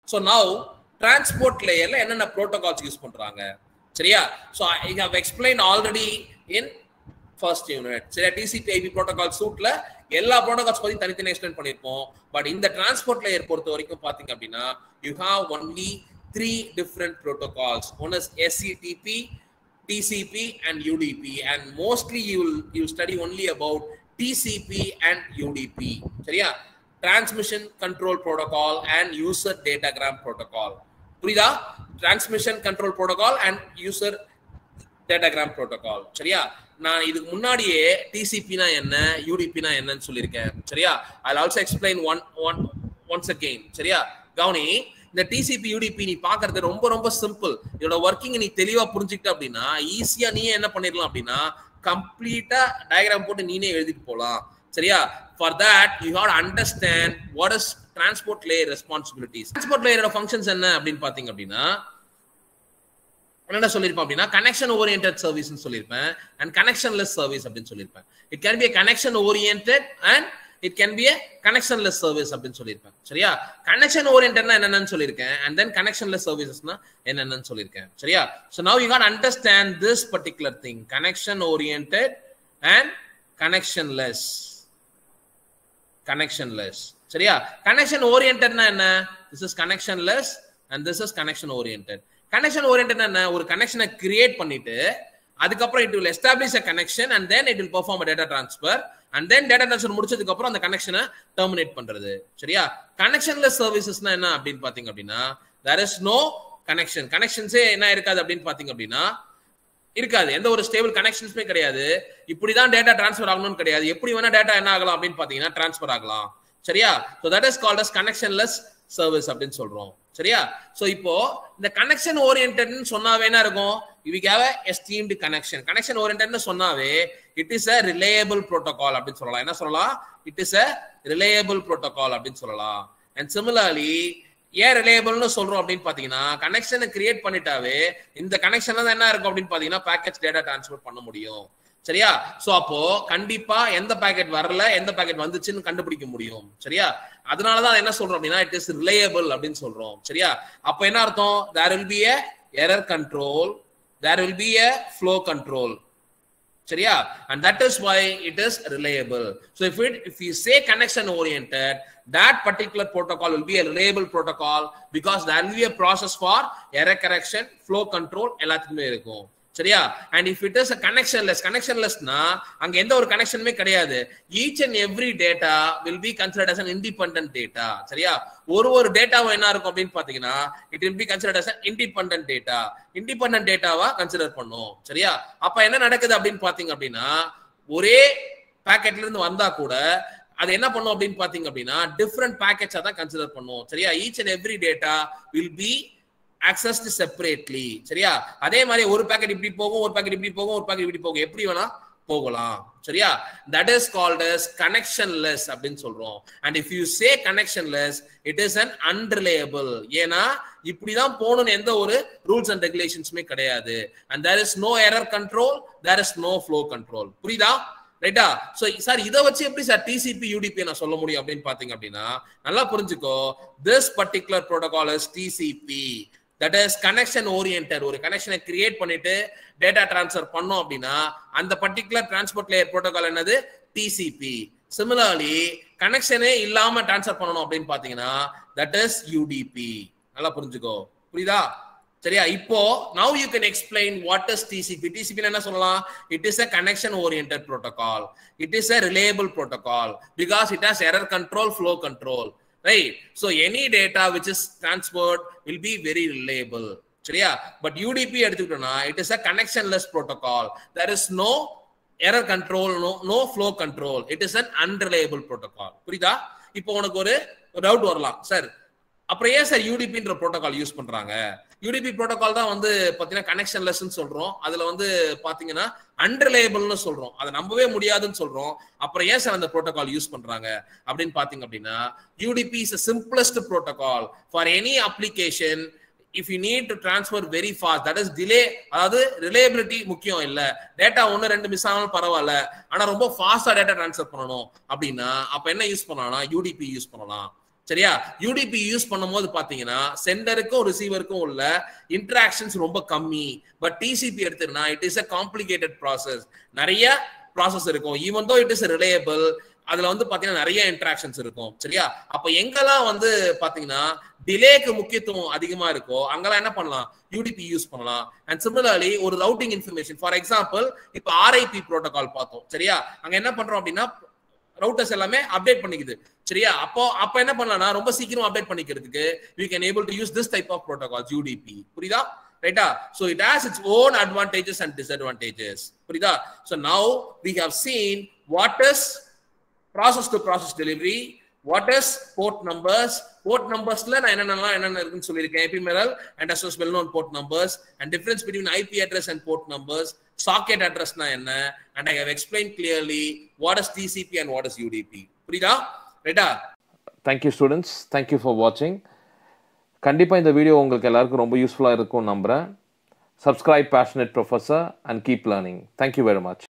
So now transport லேயர்ல என்னென்ன protocols use பண்றாங்க சரியா so I have explain already in first unit சரியா TCP IP protocol சூட்ல எல்லா ப்ரோட்டோகால்ஸ் பத்தி தனித்தனி எக்ஸ்பிளைன் பண்ணிருப்போம் பட் இந்த டிரான்ஸ்போர்ட் லேயர் பொறுத்த வரைக்கும் பாத்தீங்க அப்படின்னா you have only three different protocols one is SCTP TCP and UDP, and mostly you will you study only about TCP and UDP. சரியா transmission control protocol and user datagram protocol. புரியுதா transmission control protocol and user datagram protocol. சரியா நான் இதுக்கு முன்னாடியே டிசிபினா என்ன யூடிபினா என்னன்னு சொல்லியிருக்கேன் சரியா I also explain one one once again சரியா கவுனி இந்த டிசிபி யூடிபி நீ பாக்குறது ரொம்ப ரொம்ப சிம்பிள் இதோட ஒர்க்கிங் நீ தெளிவா புரிஞ்சுக்கிட்ட அப்படின்னா ஈஸியா நீ என்ன பண்ணிடலாம் அப்படின்னா கம்ப்ளீட்டா டயக்ராம் போட்டு நீனே எழுதிட்டு போலாம் சரியா for that you had understand what is transport layer responsibilities transport லேயரோட ஃபங்க்ஷன்ஸ் என்ன அப்படின்னு பாத்தீங்க அப்படின்னா என்ன சொல்லியிருப்பேன் அப்படின்னா கனெக்ஷன் ஓரியன்ட் சர்வீஸ் சொல்லியிருப்பேன் அண்ட் கனெக்ஷன்லெஸ் சர்வீஸ் அப்படின்னு சொல்லியிருப்பேன் it can be connection orient and it can be connectionless service அப்படின்னு சொல்லியிருப்பேன் சரியா கனெக்ஷன் ஓரியன்ட்னா என்னென்னு சொல்லியிருக்கேன் அண்ட் தென் கனெக்ஷன்லெஸ் சர்வீசஸ்னா என்னென்னு சொல்லியிருக்கேன் சரியா so now you can understand this particular thing connection orient and connectionless connectionless சரியா கனெக்ஷன் ஓரியன்ட்னா என்ன this is connectionless and this is connection orient connection orient என்ன ஒரு கனெக்ஷனை கிரியேட் பண்ணிட்டு அதுக்கப்புறம் it will establish a connection and then it will perform data transfer and then data transfer முடிச்சதுக்கு அப்புறம் அந்த கனெக்ஷனை டெர்மினேட் பண்றது சரியா கனெக்ஷன்லெஸ் சர்வீசஸ்னா என்ன அப்படின்னு பாத்தீங்க அப்படின்னா தேர் இஸ் நோ கனெக்ஷன் கனெக்ஷன்ஸே என்ன இருக்காது அப்படின்னு பாத்தீங்க அப்படின்னா இருக்காது எந்த ஒரு ஸ்டேபிள் கனெக்ஷன்ஸுமே கிடையாது இப்படிதான் டேட்டா டிரான்ஸ்ஃபர் ஆகணும்னு கிடையாது எப்படி வேணா டேட்டா என்ன ஆகலாம் அப்படின்னு பாத்தீங்கன்னா டிரான்ஸ்ஃபர் ஆகலாம் சரியா so that is called as connectionless service அப்படின்னு சொல்றோம் சரியா சோ இப்போ இந்த கனெக்ஷன் ஓரியன்ட்னு சொன்னாவே என்ன இருக்கும் இதுக்கு ஹேவ் எஸ்டீம்டு கனெக்ஷன் கனெக்ஷன் ஓரியன்ட்னு சொன்னாவே it is a reliable protocol அப்படின்னு சொல்லலாம் என்ன சொல்லலாம் it is a reliable protocol அப்படின்னு சொல்லலாம் அண்ட் சிமிலர்லி ஏன் ரிலேயபிள்னு சொல்றோம் அப்படின்னு பாத்தீங்கன்னா கனெக்ஷனை கிரியேட் பண்ணிட்டாவே இந்த கனெக்ஷன்ல தான் என்ன இருக்கும் அப்படின்னு பாத்தீங்கன்னா பேக்கெட் டேட்டா டிரான்ஸ்ஃபர் பண்ண முடியும் சரியா சோ அப்போ கண்டிப்பா எந்த பேக்கெட் வரல எந்த பேக்கெட் வந்துச்சுன்னு கண்டுபிடிக்க முடியும் சரியா அதனாலதான் என்ன சொல்றோம் அப்படின்னா இட் இஸ் ரிலேயபிள் அப்படின்னு சொல்றோம் சரியா அப்ப என்ன அர்த்தம் there will be a error control there will be a flow control சரியா and that is why it is reliable so if it if you say connection oriented that particular protocol will be a reliable protocol because there will be a process for error correction flow control எல்லாத்துக்குமே இருக்கும் சரியா and if it is connectionless கனெக்ஷன்லெஸ்னா அங்க எந்த ஒரு கனெக்ஷனுமே கிடையாது each and every data will be considered as an independent data சரியா ஒரு ஒரு டேட்டாவும் என்ன இருக்கும் அப்படின்னு பாத்தீங்கன்னா it will be considered as independent data independent டேட்டாவா கன்சிடர் பண்ணும் சரியா அப்ப என்ன நடக்குது அப்படின்னு பாத்தீங்க அப்படின்னா ஒரே பேக்கெட்ல இருந்து வந்தா கூட அது என்ன பண்ணும் அப்படின்னு பாத்தீங்க அப்படின்னா டிஃப்ரெண்ட் பேக்கெட்ஸா தான் கன்சிடர் பண்ணும் சரியா each and every data will be accessed separately சரியா அதே மாதிரி ஒரு பேக்கெட் இப்படி போகும் ஒரு பேக்கெட் இப்படி போகும் ஒரு பேக்கெட் இப்படி போகும் எப்படி வேணா போகலாம் சரியா that is called as connectionless அப்படின்னு சொல்றோம் and if you say connectionless it is an unreliable ஏன்னா இப்படிதான் போகணும்னு எந்த ஒரு ரூல்ஸ் அண்ட் ரெகுலேஷன்ஸுமே கிடையாது and there is no error control there is no flow control புரியுதா ரைட்டா சோ சார் இதை வச்சு எப்படி சார் டிசிபி யூடிபி நான் சொல்ல முடியும் அப்படின்னு பாத்தீங்க அப்படின்னா நல்லா புரிஞ்சுக்கோ this particular protocol is TCP that is connection orient ஒரு கனெக்ஷனை கிரியேட் பண்ணிட்டு டேட்டா டிரான்ஸ்ஃபர் பண்ணோம் அப்படின்னா அந்த பர்டிகுலர் டிரான்ஸ்போர்ட் லேயர் ப்ரோட்டோகால் என்னது டிசிபி சிமிலர்லி கனெக்ஷனே இல்லாம டிரான்ஸ்ஃபர் பண்ணணும் அப்படின்னு பாத்தீங்கன்னா தட் இஸ் யூடிபி நல்லா புரிஞ்சுக்கோ புரியுதா சரியா இப்போ now you can explain what is TCP TCP என்ன சொல்லலாம் it is a connection orient protocol it is a reliable protocol because it has error control flow control right so any data which is transferred will be very reliable சரியா but UDP எடுத்துக்கிட்டோம்னா it is a connectionless protocol there is no error control no no flow control it is an unreliable protocol புரியுதா இப்போ உனக்கு ஒரு doubt வரலாம் sir அப்புறம் ஏன் sir யூடிபின்ற ப்ரோட்டோகால் யூஸ் பண்றாங்க யூடிபி ப்ரோட்டோகால் தான் வந்து பாத்தீங்கன்னா கனெக்ஷன் லெஸ்ன்னு சொல்றோம் அதுல வந்து பாத்தீங்கன்னா அன்ரிலேபிள்னு சொல்றோம் அதை நம்பவே முடியாதுன்னு சொல்றோம் அப்புறம் ஏன் சார் அந்த ப்ரோட்டோகால் யூஸ் பண்றாங்க அப்படின்னு பாத்தீங்க அப்படின்னா UDP is simplest protocol for any application if you need to transfer very fast that is delay அதாவது ரிலேபிலிட்டி முக்கியம் இல்ல டேட்டா ஒன்னு ரெண்டு மிஸ் ஆனாலும் பரவாயில்ல ஆனா ரொம்ப ஃபாஸ்டா டேட்டா டிரான்ஸ்ஃபர் பண்ணணும் அப்படின்னா அப்ப என்ன யூஸ் பண்ணலாம் யூடிபி யூஸ் பண்ணலாம் சரியா யூடிபி யூஸ் பண்ணும்போது பாத்தீங்கன்னா சென்டருக்கும் ரிசீவருக்கும் உள்ள இன்டராக்ஷன்ஸ் ரொம்ப கம்மி பட் டிசிபி எடுத்துனா it is a complicated process நிறைய ப்ராசஸ் இருக்கும் even though it is reliable அதுல வந்து பாத்தீங்கன்னா நிறைய இன்டராக்ஷன்ஸ் இருக்கும் சரியா அப்ப எங்கெல்லாம் வந்து பாத்தீங்கன்னா டிலேக்கு முக்கியத்துவம் அதிகமா இருக்கோ அங்கெல்லாம் என்ன பண்ணலாம் யூடிபி யூஸ் பண்ணலாம் அண்ட் சிமிலர்லி ஒரு ரவுட்டிங் இன்ஃபர்மேஷன் ஃபார் எக்ஸாம்பிள் இப்ப ஆர்ஐபி ப்ரோட்டோகால் பார்த்தோம் சரியா அங்க என்ன பண்றோம் அப்படின்னா ரவுட்டர்ஸ் எல்லாமே அப்டேட் பண்ணிக்குது சரியா அப்போ அப்ப என்ன பண்ணலாம்னா ரொம்ப சீக்கிரம் அப்டேட் பண்ணிக்கிறதுக்கு we can able to use this type of protocols UDP புரியுதா ரைட்டா so it has its own advantages and disadvantages புரியுதா so now we have seen what is process to process delivery what is port numbers port நம்பர்ஸ்ல நான் என்னென்னலாம் என்னென்ன இருக்குன்னு சொல்லியிருக்கேன் ephemeral and as well known port numbers and difference between IP address and port numbers socket அட்ரஸ்னா என்ன and I have explain clearly what is TCP and what is UDP புரியுதா ரைட்டா தேங்க்யூ ஸ்டூடெண்ட்ஸ் தேங்க்யூ ஃபார் வாட்சிங் கண்டிப்பாக இந்த video உங்களுக்கு எல்லாருக்கும் ரொம்ப யூஸ்ஃபுல்லாக இருக்கும்னு நம்புகிறேன் subscribe passionate professor and keep learning thank you very much